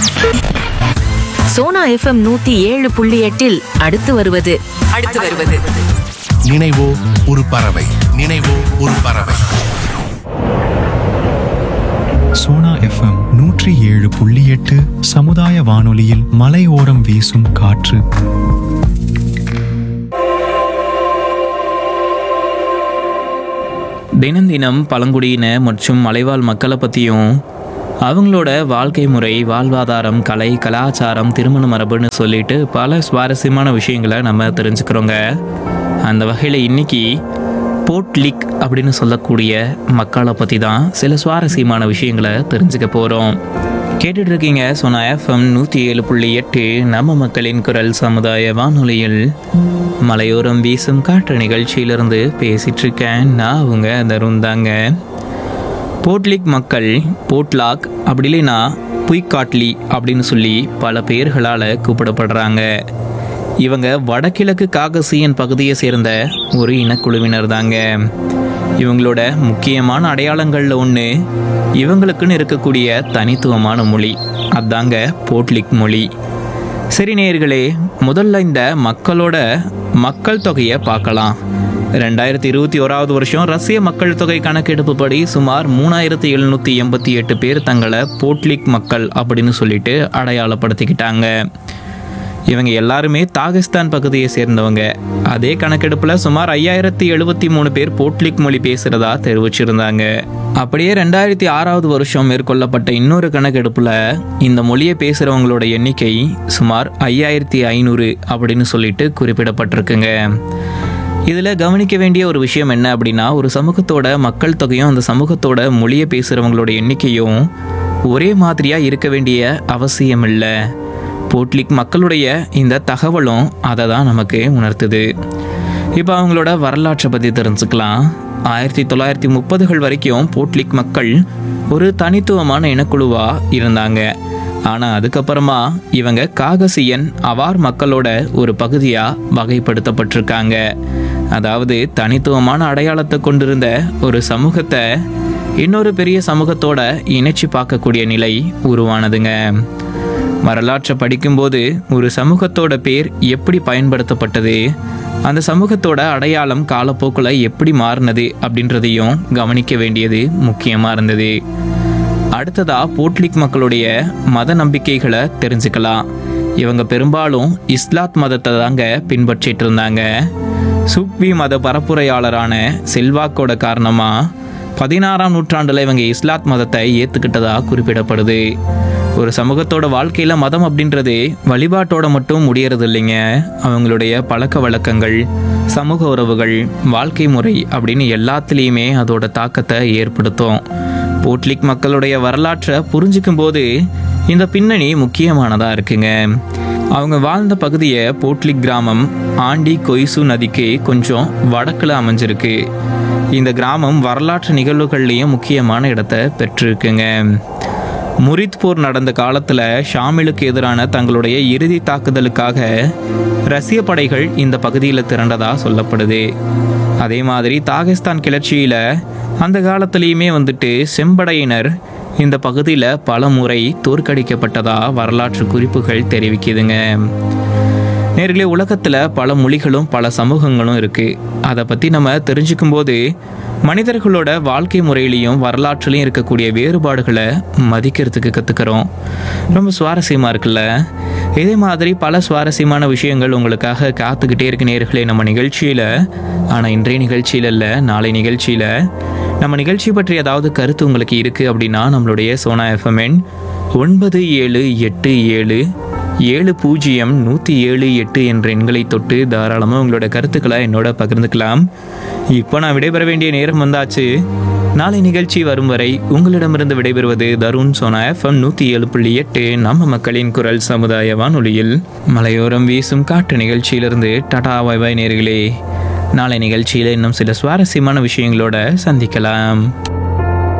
Sona FM நூத்தி ஏழு புள்ளி எட்டில் அடுத்து வருவது அடுத்து வருவது நினைவோ ஒரு பறவை நினைவோ ஒரு பறவை சோனா எஃப்எம் நூற்றி ஏழு புள்ளி எட்டு சமுதாய வானொலியில் மலையோரம் வீசும் காற்று தினம் தினம் பழங்குடியின மற்றும் மலைவாழ் மக்களை பற்றியும் அவங்களோட வாழ்க்கை முறை வாழ்வாதாரம் கலை கலாச்சாரம் திருமண மரபுன்னு சொல்லிட்டு பல சுவாரஸ்யமான விஷயங்களை நம்ம தெரிஞ்சுக்கிறோங்க அந்த வகையில் இன்னைக்கு போட்லிக் அப்படின்னு சொல்லக்கூடிய மக்களை பற்றி தான் சில சுவாரஸ்யமான விஷயங்களை தெரிஞ்சுக்க போகிறோம் கேட்டுட்டு இருக்கீங்க சொன்ன எஃப்எம் நூற்றி ஏழு புள்ளி எட்டு நம்ம மக்களின் குரல் சமுதாய வானொலியில் மலையோரம் வீசும் காற்று நிகழ்ச்சியிலிருந்து பேசிட்டு இருக்கேன் நான் அவங்க தருண் தாங்க போட்லிக் மக்கள் போட்லாக் அப்படி இல்லைன்னா புய்காட்லி அப்படின்னு சொல்லி பல பெயர்களால் கூப்பிடப்படுறாங்க இவங்க வடகிழக்கு காகசியன் பகுதியை சேர்ந்த ஒரு இனக்குழுவினர் தாங்க இவங்களோட முக்கியமான அடையாளங்களில் ஒன்று இவங்களுக்குன்னு இருக்கக்கூடிய தனித்துவமான மொழி அதாங்க போட்லிக் மொழி சரி நேயர்களே முதல்ல இந்த மக்களோட மக்கள் தொகையை பார்க்கலாம் ரெண்டாயிரத்தி இருபத்தி ஓராவது வருஷம் ரஷ்ய மக்கள் தொகை கணக்கெடுப்புப்படி சுமார் மூணாயிரத்தி எழுநூற்றி எண்பத்தி எட்டு பேர் தங்களை போட்லிக் மக்கள் அப்படின்னு சொல்லிட்டு அடையாளப்படுத்திக்கிட்டாங்க இவங்க எல்லாருமே தாகிஸ்தான் பகுதியை சேர்ந்தவங்க அதே கணக்கெடுப்பில் சுமார் ஐயாயிரத்தி எழுபத்தி மூணு பேர் போட்லிக் மொழி பேசுகிறதா தெரிவிச்சிருந்தாங்க அப்படியே ரெண்டாயிரத்தி ஆறாவது வருஷம் மேற்கொள்ளப்பட்ட இன்னொரு கணக்கெடுப்பில் இந்த மொழியை பேசுகிறவங்களோட எண்ணிக்கை சுமார் ஐயாயிரத்தி ஐநூறு அப்படின்னு சொல்லிட்டு குறிப்பிடப்பட்டிருக்குங்க இதில் கவனிக்க வேண்டிய ஒரு விஷயம் என்ன அப்படின்னா ஒரு சமூகத்தோட மக்கள் தொகையும் அந்த சமூகத்தோட மொழியை பேசுகிறவங்களோட எண்ணிக்கையும் ஒரே மாதிரியாக இருக்க வேண்டிய அவசியம் இல்லை போட்லிக் மக்களுடைய இந்த தகவலும் அதை தான் நமக்கு உணர்த்துது இப்போ அவங்களோட வரலாற்றை பற்றி தெரிஞ்சுக்கலாம் ஆயிரத்தி தொள்ளாயிரத்தி முப்பதுகள் வரைக்கும் போட்லிக் மக்கள் ஒரு தனித்துவமான இனக்குழுவாக இருந்தாங்க ஆனால் அதுக்கப்புறமா இவங்க காகசியன் அவார் மக்களோட ஒரு பகுதியாக வகைப்படுத்தப்பட்டிருக்காங்க அதாவது தனித்துவமான அடையாளத்தை கொண்டிருந்த ஒரு சமூகத்தை இன்னொரு பெரிய சமூகத்தோட இணைச்சி பார்க்கக்கூடிய நிலை உருவானதுங்க வரலாற்றை படிக்கும்போது ஒரு சமூகத்தோட பேர் எப்படி பயன்படுத்தப்பட்டது அந்த சமூகத்தோட அடையாளம் காலப்போக்கில் எப்படி மாறினது அப்படின்றதையும் கவனிக்க வேண்டியது முக்கியமாக இருந்தது அடுத்ததா போட்லிக் மக்களுடைய மத நம்பிக்கைகளை தெரிஞ்சுக்கலாம் இவங்க பெரும்பாலும் இஸ்லாத் மதத்தை தாங்க பின்பற்றிட்டு இருந்தாங்க சுக்வி மத பரப்புரையாளரான செல்வாக்கோட காரணமா பதினாறாம் நூற்றாண்டுல இவங்க இஸ்லாத் மதத்தை ஏத்துக்கிட்டதா குறிப்பிடப்படுது ஒரு சமூகத்தோட வாழ்க்கையில மதம் அப்படின்றது வழிபாட்டோட மட்டும் முடியறது இல்லைங்க அவங்களுடைய பழக்க வழக்கங்கள் சமூக உறவுகள் வாழ்க்கை முறை அப்படின்னு எல்லாத்துலேயுமே அதோட தாக்கத்தை ஏற்படுத்தும் போட்லிக் மக்களுடைய வரலாற்றை புரிஞ்சுக்கும் போது இந்த பின்னணி முக்கியமானதாக இருக்குங்க அவங்க வாழ்ந்த பகுதியை போட்லிக் கிராமம் ஆண்டி கொய்சு நதிக்கு கொஞ்சம் வடக்கில் அமைஞ்சிருக்கு இந்த கிராமம் வரலாற்று நிகழ்வுகள்லேயும் முக்கியமான இடத்தை பெற்றிருக்குங்க முரித் போர் நடந்த காலத்தில் ஷாமிலுக்கு எதிரான தங்களுடைய இறுதி தாக்குதலுக்காக ரஷ்ய படைகள் இந்த பகுதியில் திரண்டதா சொல்லப்படுது அதே மாதிரி தாகிஸ்தான் கிளர்ச்சியில் அந்த காலத்துலேயுமே வந்துட்டு செம்படையினர் இந்த பகுதியில் பல முறை தோற்கடிக்கப்பட்டதா வரலாற்று குறிப்புகள் தெரிவிக்குதுங்க நேர்களே உலகத்தில் பல மொழிகளும் பல சமூகங்களும் இருக்குது அதை பற்றி நம்ம தெரிஞ்சுக்கும் போது மனிதர்களோட வாழ்க்கை முறையிலையும் வரலாற்றுலையும் இருக்கக்கூடிய வேறுபாடுகளை மதிக்கிறதுக்கு கற்றுக்கிறோம் ரொம்ப சுவாரஸ்யமாக இருக்குல்ல இதே மாதிரி பல சுவாரஸ்யமான விஷயங்கள் உங்களுக்காக காத்துக்கிட்டே இருக்க நேர்களே நம்ம நிகழ்ச்சியில் ஆனால் இன்றைய நிகழ்ச்சியில் இல்லை நாளை நிகழ்ச்சியில் நம்ம நிகழ்ச்சி பற்றி ஏதாவது கருத்து உங்களுக்கு இருக்குது அப்படின்னா நம்மளுடைய சோனா எஃப்எம்என் ஒன்பது ஏழு எட்டு ஏழு ஏழு பூஜ்ஜியம் நூற்றி ஏழு எட்டு என்ற எண்களை தொட்டு தாராளமாக உங்களோட கருத்துக்களை என்னோட பகிர்ந்துக்கலாம் இப்போ நான் விடைபெற வேண்டிய நேரம் வந்தாச்சு நாளை நிகழ்ச்சி வரும் வரை உங்களிடமிருந்து விடைபெறுவது தருண் சோனா எஃப்எம் நூற்றி ஏழு புள்ளி எட்டு நம்ம மக்களின் குரல் சமுதாய வானொலியில் மலையோரம் வீசும் காற்று நிகழ்ச்சியிலிருந்து டாடா பாய் பாய் நேர்களே நாளை நிகழ்ச்சியில் இன்னும் சில சுவாரஸ்யமான விஷயங்களோட சந்திக்கலாம்